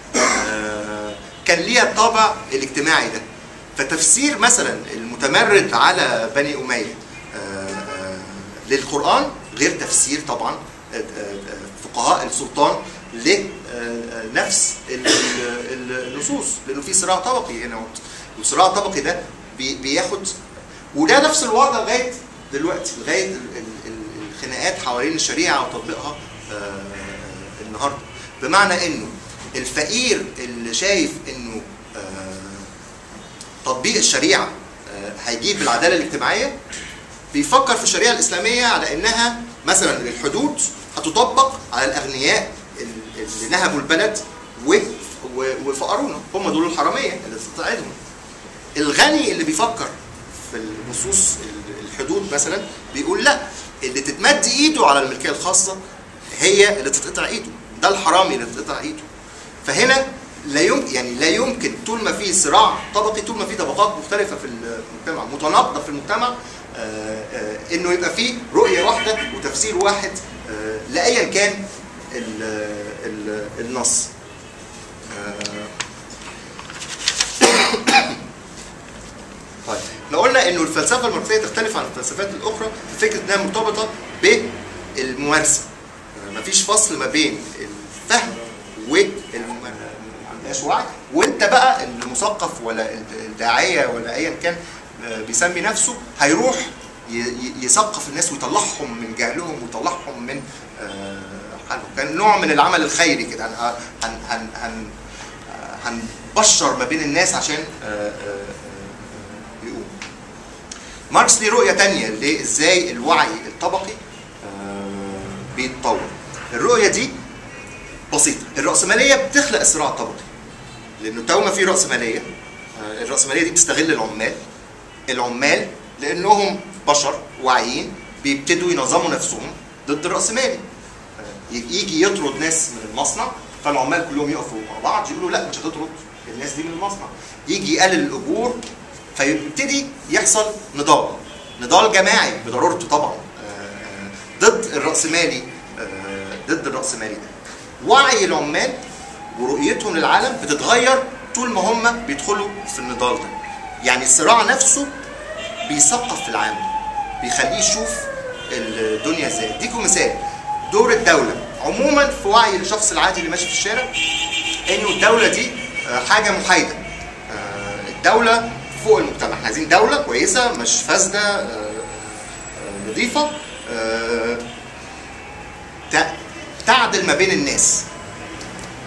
آه، كان ليها الطابع الاجتماعي ده فتفسير مثلا المتمرد على بني اميه آه، آه، للقران غير تفسير طبعا آه، آه، فقهاء السلطان لنفس ال- ال- النصوص لانه في صراع طبقي هنا والصراع الطبقي ده بي- بياخد وده نفس الوضع لغايه دلوقتي لغايه ال- ال- ال- الخناقات حوالين الشريعه وتطبيقها آه، النهارده بمعنى انه الفقير اللي شايف انه آه، تطبيق الشريعه آه، هيجيب العداله الاجتماعيه بيفكر في الشريعه الاسلاميه على انها مثلا الحدود هتطبق على الاغنياء ال- اللي نهبوا البلد و- و- وفقرونا هم دول الحراميه اللي تستعيدهم الغني اللي بيفكر في النصوص ال- الحدود مثلا بيقول لا اللي تتمد ايده على الملكيه الخاصه هي اللي تتقطع ايده ده الحرامي اللي تتقطع ايده فهنا لا يمكن يعني لا يمكن طول ما في صراع طبقي طول ما في طبقات مختلفه في المجتمع متناقضه في المجتمع آه، آه، انه يبقى فيه رؤيه واحده وتفسير واحد آه، لايا كان ال- ال- النص آه، طيب احنا قلنا انه الفلسفه الماركسيه تختلف عن الفلسفات الاخرى في فكره انها مرتبطه بالممارسه آه، مفيش فصل ما بين الفهم والممارسه وعي وانت بقى المثقف ولا الداعيه ولا ايا كان آه، بيسمي نفسه هيروح ي- ي- يثقف الناس ويطلعهم من جهلهم ويطلعهم من آه، حالهم كان نوع من العمل الخيري كده هن هن هن هن هنبشر ما بين الناس عشان آه، آه، آه، يقوم ماركس ليه رؤية تانية لإزاي الوعي الطبقي آه، بيتطور الرؤية دي بسيطة الرأسمالية بتخلق الصراع الطبقي لأنه تو ما في رأسمالية آه، الرأسمالية دي بتستغل العمال العمال لأنهم بشر واعيين بيبتدوا ينظموا نفسهم ضد الرأسمالي آه، يجي يطرد ناس من المصنع فالعمال كلهم يقفوا مع بعض يقولوا لا مش هتطرد الناس دي من المصنع يجي يقلل الاجور فيبتدي يحصل نضال نضال جماعي بضرورته طبعا آه، آه، ضد الرأسمالي آه، ضد الرأسمالي ده وعي العمال ورؤيتهم للعالم بتتغير طول ما هم بيدخلوا في النضال ده يعني الصراع نفسه بيثقف في العالم بيخليه يشوف الدنيا ازاي اديكم مثال دور الدولة عموما في وعي الشخص العادي اللي ماشي في الشارع انه الدولة دي آه، حاجة محايدة آه، الدولة فوق المجتمع احنا عايزين دولة كويسة مش فاسدة آه، آه، نظيفة آه، ت- تعدل ما بين الناس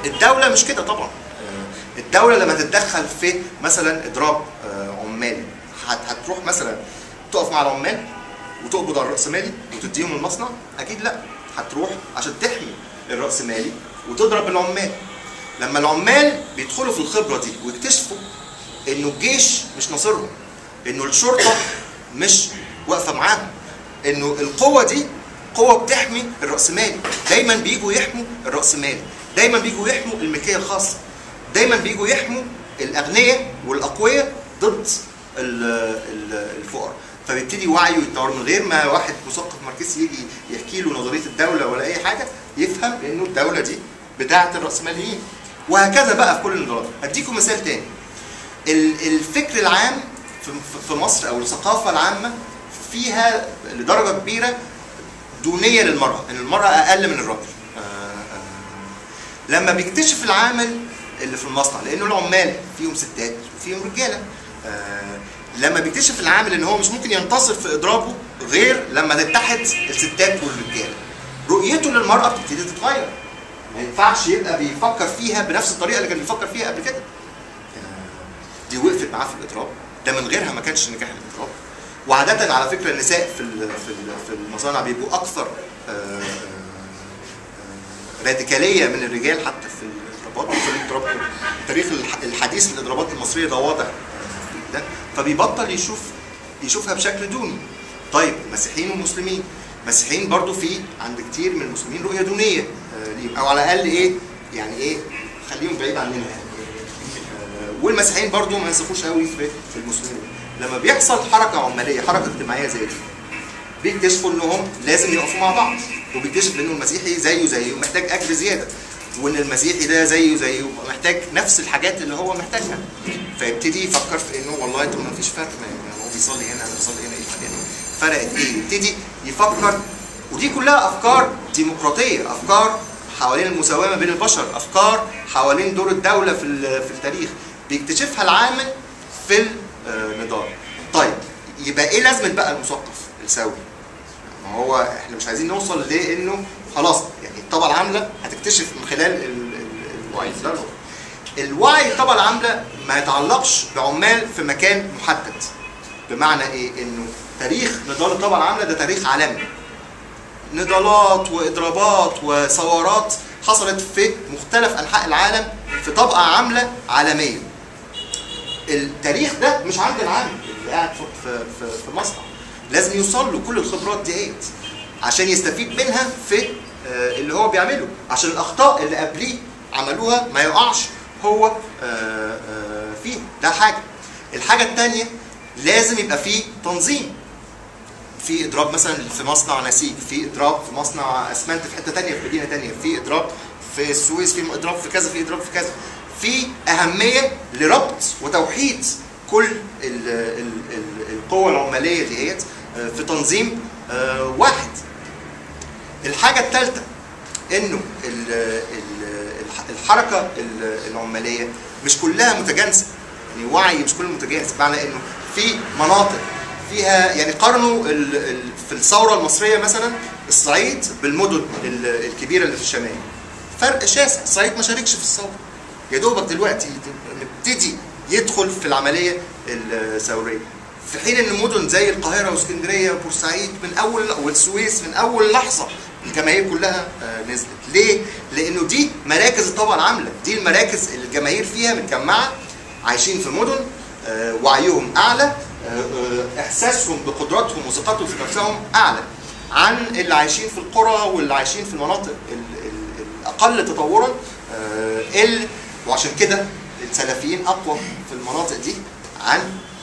الدوله مش كده طبعا آه، الدوله لما تتدخل في مثلا اضراب آه، عمال هت- هتروح مثلا تقف مع العمال وتقبض على الراسمالي وتديهم المصنع اكيد لا هتروح عشان تحمي الراسمالي وتضرب العمال لما العمال بيدخلوا في الخبره دي ويكتشفوا انه الجيش مش ناصرهم انه الشرطه مش واقفه معاهم انه القوه دي قوه بتحمي الراسمالي دايما بيجوا يحموا الراسمالي دايما بيجوا يحموا الملكيه الخاصه دايما بيجوا يحموا الاغنياء والاقوياء ضد ال- ال- الفقراء فبيبتدي وعيه يتطور من غير ما واحد مثقف ماركسي يجي يحكي له نظريه الدوله ولا اي حاجه يفهم انه الدوله دي بتاعه الراسماليين وهكذا بقى في كل النظام هديكم مثال تاني ال- الفكر العام في- في- في مصر او الثقافه العامه فيها لدرجه كبيره دونيه للمراه ان المراه اقل من الراجل آه، آه، لما بيكتشف العامل اللي في المصنع لانه العمال فيهم ستات وفيهم رجاله آه، لما بيكتشف العامل ان هو مش ممكن ينتصر في اضرابه غير لما تتحد الستات والرجاله رؤيته للمراه بتبتدي تتغير ما ينفعش يبقى بيفكر فيها بنفس الطريقه اللي كان بيفكر فيها قبل كده دي وقفت معاه في الاضراب ده من غيرها ما كانش نجاح الاضراب وعاده على فكره النساء في ال- في ال- في المصانع بيبقوا اكثر آه، آه، آه، راديكاليه من الرجال حتى في الاضرابات في الاضراب التاريخ الح- الحديث للاضرابات المصريه ده واضح ده فبيبطل يشوف يشوفها بشكل دوني طيب مسيحيين ومسلمين مسيحيين برضو في عند كتير من المسلمين رؤيه دونيه آه، ليهم او على الاقل ايه يعني ايه خليهم بعيد عننا يعني آه، والمسيحيين برضو ما ينسفوش قوي في في المسلمين لما بيحصل حركه عماليه حركه اجتماعيه زي دي بيكتشفوا انهم لازم يقفوا مع بعض وبيكتشف انه المسيحي زيه زيه محتاج اجر زياده وان المسيحي ده زيه زيه محتاج نفس الحاجات اللي هو محتاجها فيبتدي يفكر في انه والله طب ما فيش فرق ما ما هو بيصلي هنا انا بصلي هنا ايه الفرق يعني فرقت ايه يبتدي يفكر ودي كلها افكار ديمقراطيه افكار حوالين المساواه ما بين البشر افكار حوالين دور الدوله في ال- في التاريخ بيكتشفها العامل في النضال طيب يبقى ايه لازمه بقى المثقف السوي ما هو احنا مش عايزين نوصل لانه خلاص يعني الطبقه العامله هتكتشف من خلال ال- ال- الوعي ده الوعي الطبقه العامله ما يتعلقش بعمال في مكان محدد بمعنى ايه انه تاريخ نضال الطبقه العامله ده تاريخ عالمي نضالات واضرابات وثورات حصلت في مختلف انحاء العالم في طبقه عامله عالميه التاريخ ده مش عند العامل اللي قاعد في في في, في مصنع لازم يوصل له كل الخبرات ديت عشان يستفيد منها في آه، اللي هو بيعمله عشان الاخطاء اللي قبليه عملوها ما يقعش هو آه، آه، فيه ده حاجه الحاجه الثانيه لازم يبقى فيه تنظيم في اضراب مثلا في مصنع نسيج في اضراب في مصنع اسمنت في حته تانية في مدينه تانية في اضراب في السويس في اضراب في كذا في اضراب في كذا في اهميه لربط وتوحيد كل ال ال ال القوى العماليه ديت آه، في تنظيم آه، واحد الحاجه الثالثه انه ال- ال- الح- الحركه ال- العماليه مش كلها متجانسه يعني وعي مش كله متجانس بمعنى انه في مناطق فيها يعني قارنوا ال- ال- في الثوره المصريه مثلا الصعيد بالمدن ال- الكبيره اللي في الشمال فرق شاسع الصعيد ما شاركش في الثوره يا دوبك دلوقتي مبتدي يدخل في العمليه الثوريه في حين ان مدن زي القاهره واسكندريه وبورسعيد من اول والسويس من اول لحظه الجماهير كلها آه، نزلت ليه لانه دي مراكز الطبقه العامله دي المراكز اللي الجماهير فيها متجمعه عايشين في مدن آه، وعيهم اعلى آه، آه، احساسهم بقدراتهم وثقتهم في نفسهم اعلى عن اللي عايشين في القرى واللي عايشين في المناطق ال- ال- الاقل تطورا آه، ال وعشان كده السلفيين اقوى في المناطق دي عن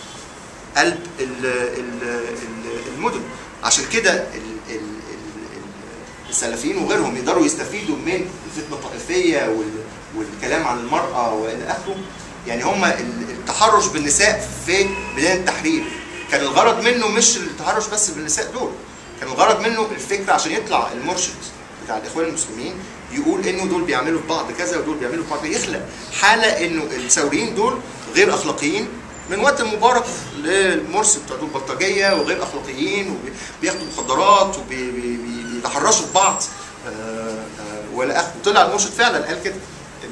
قلب ال- ال- ال- المدن عشان كده ال- ال- ال- ال- السلفيين وغيرهم يقدروا يستفيدوا من الفتنه الطائفيه وال- والكلام عن المراه والى اخره يعني هم ال- التحرش بالنساء في بدايه التحرير كان الغرض منه مش التحرش بس بالنساء دول كان الغرض منه الفكره عشان يطلع المرشد بتاع الاخوان المسلمين يقول انه دول بيعملوا في بعض كذا ودول بيعملوا في بعض يخلق حاله انه الثوريين دول غير اخلاقيين من وقت المبارك للمرسي بتوع دول بلطجيه وغير اخلاقيين وبياخدوا مخدرات وبيتحرشوا في بعض آه، آه، ولا اخره طلع المرشد فعلا قال كده انه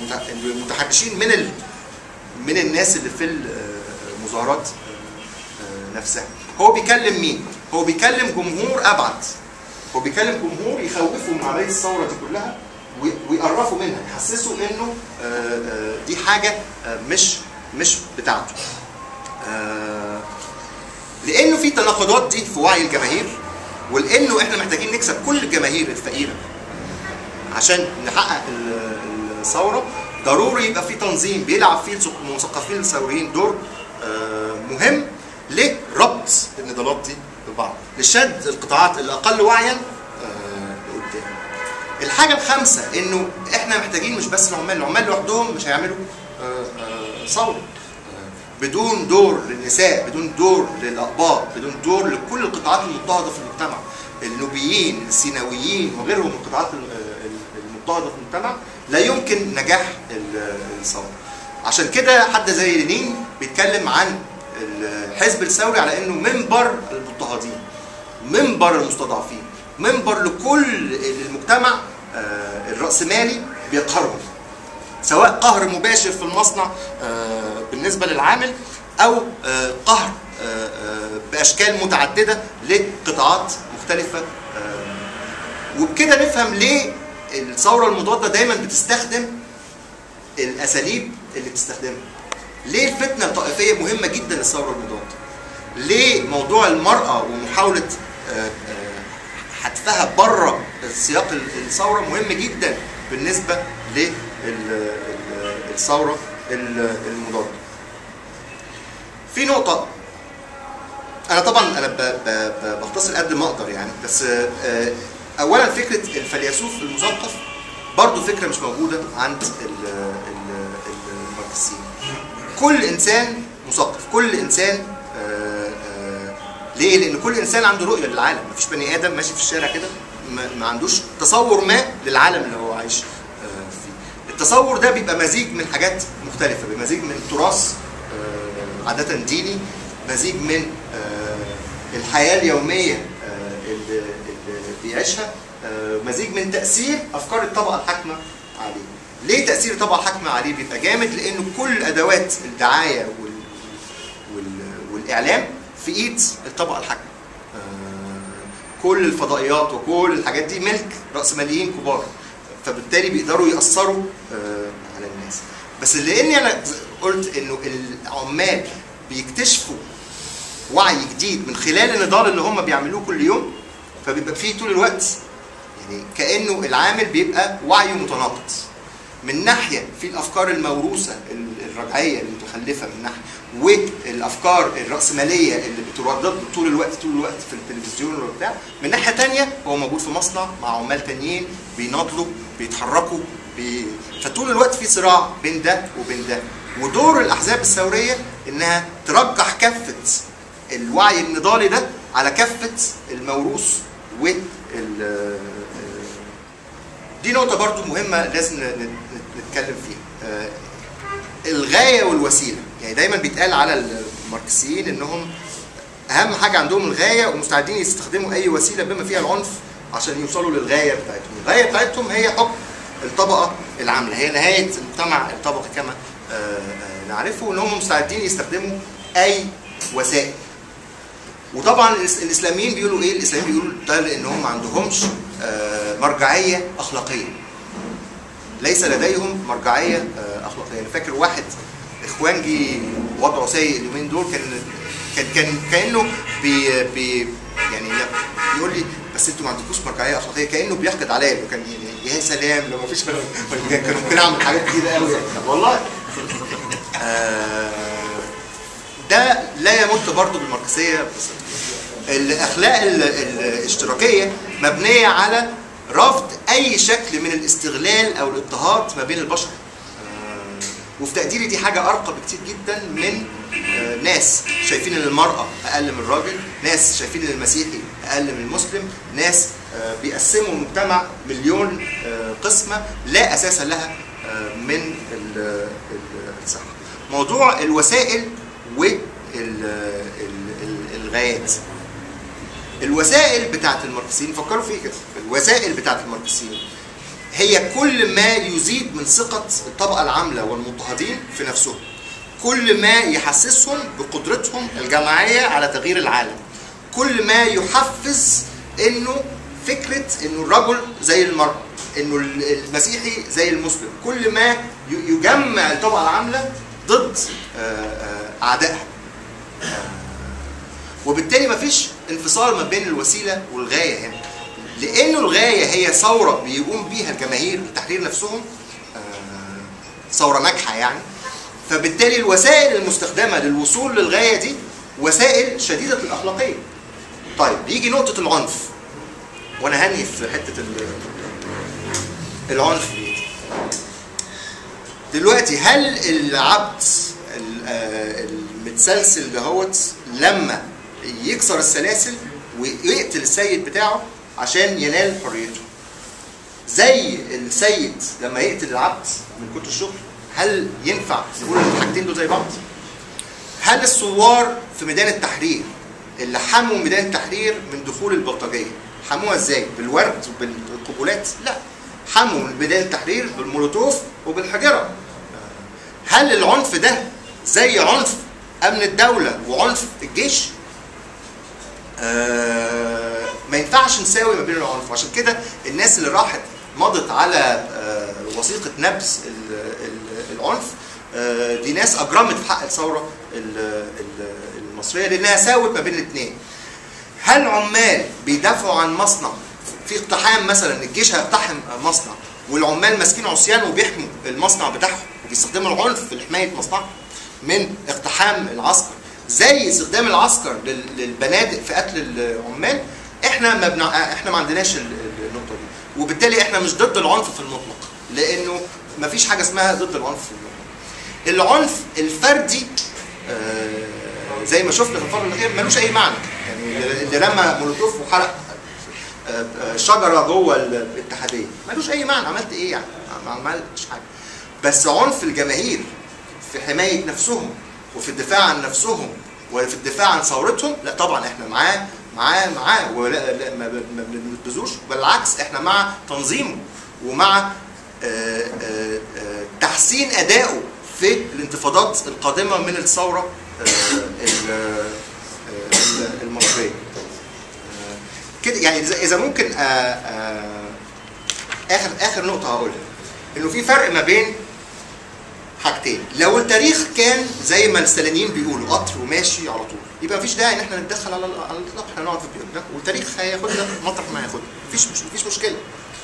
المت- المتحرشين من ال من الناس اللي في المظاهرات آه، نفسها هو بيكلم مين هو بيكلم جمهور ابعد هو بيكلم جمهور يخوفوا من عمليه الثوره دي كلها وي- ويقرفوا منها يحسسوا انه آه، آه، دي حاجه آه، مش مش بتاعته آه، لانه في تناقضات دي في وعي الجماهير ولانه احنا محتاجين نكسب كل الجماهير الفقيره عشان نحقق ال- الثوره ضروري يبقى في تنظيم بيلعب فيه المثقفين الثوريين دور آه، مهم لربط النضالات دي ببعض لشد القطاعات الاقل وعيا آه، لقدام الحاجه الخامسه انه احنا محتاجين مش بس العمال العمال لوحدهم مش هيعملوا آه، آه، ثوره آه، بدون دور للنساء بدون دور للاقباط بدون دور لكل القطاعات المضطهده في المجتمع النوبيين السيناويين وغيرهم من القطاعات ال- ال- المضطهده في المجتمع لا يمكن نجاح ال- الثوره عشان كده حد زي لينين بيتكلم عن الحزب الثوري على انه منبر المضطهدين منبر المستضعفين منبر لكل المجتمع آه، الرأسمالي بيقهرهم سواء قهر مباشر في المصنع آه، بالنسبة للعامل أو آه، قهر آه، آه، بأشكال متعددة لقطاعات مختلفة آه، وبكده نفهم ليه الثورة المضادة دايما بتستخدم الأساليب اللي بتستخدمها ليه الفتنة الطائفية مهمة جدا للثورة المضادة ليه موضوع المرأة ومحاولة آه، آه، حتفها بره سياق الثورة مهم جدا بالنسبة للثورة المضادة في نقطة أنا طبعا أنا ب- ب- ب- بختصر قد ما أقدر يعني بس آه، أولا فكرة الفيلسوف المثقف برضو فكرة مش موجودة عند ال- ال- الماركسيين كل انسان مثقف كل انسان آه، آه، ليه لان كل انسان عنده رؤيه للعالم مفيش بني ادم ماشي في الشارع كده ما ما عندوش تصور ما للعالم اللي هو عايش آه، فيه التصور ده بيبقى مزيج من حاجات مختلفه بيبقى مزيج من تراث آه، عاده ديني مزيج من آه، الحياه اليوميه آه، اللي اللي بيعيشها آه، مزيج من تاثير افكار الطبقه الحاكمه عليه ليه تاثير الطبقه الحاكمه عليه بيبقى جامد لانه كل ادوات الدعايه وال... وال... والاعلام في ايد الطبقه الحاكمه آه، كل الفضائيات وكل الحاجات دي ملك راسماليين كبار فبالتالي بيقدروا ياثروا آه، على الناس بس لاني انا قلت انه العمال بيكتشفوا وعي جديد من خلال النضال اللي هم بيعملوه كل يوم فبيبقى فيه طول الوقت يعني كانه العامل بيبقى وعيه متناقض من ناحيه في الافكار الموروثه الرجعيه المتخلفه من ناحيه والافكار الراسماليه اللي بتردد طول الوقت طول الوقت في التلفزيون وبتاع من ناحيه تانية هو موجود في مصنع مع عمال تانيين بيناضلوا بيتحركوا بي... فطول الوقت في صراع بين ده وبين ده ودور الاحزاب الثوريه انها ترجح كفه الوعي النضالي ده على كفه الموروث وال دي نقطة برضو مهمة لازم ن- ن- نتكلم فيها. آه، الغاية والوسيلة، يعني دايما بيتقال على الماركسيين انهم أهم حاجة عندهم الغاية ومستعدين يستخدموا أي وسيلة بما فيها العنف عشان يوصلوا للغاية بتاعتهم. الغاية بتاعتهم هي حكم الطبقة العاملة، هي نهاية المجتمع الطبقي كما آه، آه، نعرفه ان هم مستعدين يستخدموا أي وسائل. وطبعا الإس- الاسلاميين بيقولوا ايه؟ الاسلاميين بيقولوا ده لان هم ما عندهمش آه، مرجعيه اخلاقيه. ليس لديهم مرجعيه آه، اخلاقيه، انا فاكر واحد اخوانجي وضعه سيء اليومين دول كان كان كان كانه بي بي يعني بيقول لي بس انتوا ما عندكوش مرجعيه اخلاقيه كانه بيحقد عليا إنه كان يعني يا سلام لو ما فيش كان ممكن اعمل حاجات كتير قوي والله آه، ده لا يمت برضه بالماركسيه بس الاخلاق ال- ال- الاشتراكيه مبنيه على رفض اي شكل من الاستغلال او الاضطهاد ما بين البشر آه، وفي تقديري دي حاجه ارقى بكتير جدا من آه، ناس شايفين ان المراه اقل من الراجل ناس شايفين ان المسيحي اقل من المسلم ناس آه، بيقسموا المجتمع مليون آه، قسمه لا اساس لها آه، من ال- ال- الصحه موضوع الوسائل والغايات الوسائل بتاعت الماركسيين فكروا فيه كده الوسائل بتاعت الماركسيين هي كل ما يزيد من ثقة الطبقة العاملة والمضطهدين في نفسهم كل ما يحسسهم بقدرتهم الجماعية على تغيير العالم كل ما يحفز انه فكرة انه الرجل زي المرأة انه المسيحي زي المسلم كل ما ي- يجمع الطبقة العاملة ضد آه، آه، اعدائها وبالتالي مفيش انفصال ما بين الوسيله والغايه هنا لانه الغايه هي ثوره بيقوم بيها الجماهير لتحرير نفسهم آه، ثوره ناجحه يعني فبالتالي الوسائل المستخدمه للوصول للغايه دي وسائل شديده الاخلاقيه طيب يجي نقطه العنف وانا هنهي في حته ال- العنف دي دلوقتي هل العبد ال- آه، المتسلسل دهوت لما يكسر السلاسل ويقتل السيد بتاعه عشان ينال حريته زي السيد لما يقتل العبد من كتر الشغل هل ينفع نقول الحاجتين دول زي بعض؟ هل الثوار في ميدان التحرير اللي حموا ميدان التحرير من دخول البلطجيه حموها ازاي؟ بالورد وبالقبولات؟ لا حموا ميدان التحرير بالمولوتوف وبالحجره هل العنف ده زي عنف امن الدوله وعنف الجيش؟ آه ما ينفعش نساوي ما بين العنف عشان كده الناس اللي راحت مضت على آه وثيقه نبذ ال- ال- العنف آه دي ناس اجرمت في حق الثوره ال- ال- المصريه لانها ساوت ما بين الاثنين هل عمال بيدافعوا عن مصنع في اقتحام مثلا الجيش هيقتحم مصنع والعمال ماسكين عصيان وبيحموا المصنع بتاعهم وبيستخدموا العنف لحمايه مصنعهم من اقتحام العسكر زي استخدام العسكر لل- للبنادق في قتل العمال احنا ما بنع... احنا ما عندناش ال- ال- النقطه دي وبالتالي احنا مش ضد العنف في المطلق لانه ما فيش حاجه اسمها ضد العنف في المطلق العنف الفردي آه، زي ما شفنا في الفتره الاخيره ملوش اي معنى يعني اللي- اللي رمى مولوتوف وحرق آه، آه، شجره جوه الاتحاديه ملوش اي معنى عملت ايه يعني ما عملتش حاجه بس عنف الجماهير في حمايه نفسهم وفي الدفاع عن نفسهم وفي الدفاع عن ثورتهم لا طبعا احنا معاه معاه معاه ولا لا ما ب- ما بنبذوش بالعكس احنا مع تنظيمه ومع آه، آه، آه، تحسين ادائه في الانتفاضات القادمه من الثوره آه، ال- آه، المصريه آه، كده يعني اذا إذا ممكن آه، آه، اخر اخر نقطه هقولها انه في فرق ما بين حاجتين لو التاريخ كان زي ما السلانيين بيقولوا قطر وماشي على طول يبقى مفيش داعي ان احنا نتدخل على على الاطلاق احنا نقعد في بيوتنا والتاريخ هياخدنا مطرح ما هياخدنا مفيش مش مفيش مشكله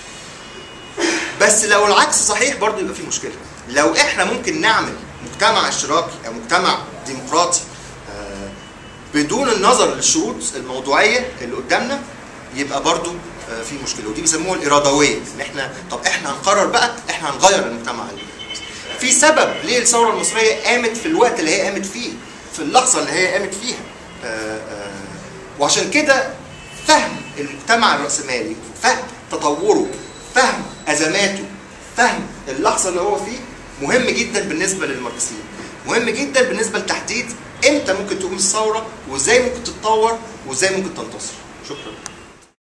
بس لو العكس صحيح برضه يبقى في مشكله لو احنا ممكن نعمل مجتمع اشتراكي او مجتمع ديمقراطي آه، بدون النظر للشروط الموضوعيه اللي قدامنا يبقى برضه آه، في مشكله ودي بيسموها الارادويه ان احنا طب احنا هنقرر بقى احنا هنغير المجتمع اللي في سبب ليه الثوره المصريه قامت في الوقت اللي هي قامت فيه في اللحظه اللي هي قامت فيها آه، آه، وعشان كده فهم المجتمع الرأسمالي فهم تطوره فهم أزماته فهم اللحظة اللي هو فيه مهم جدا بالنسبة للماركسيين مهم جدا بالنسبة لتحديد امتى ممكن تقوم الثورة وازاي ممكن تتطور وازاي ممكن تنتصر شكرا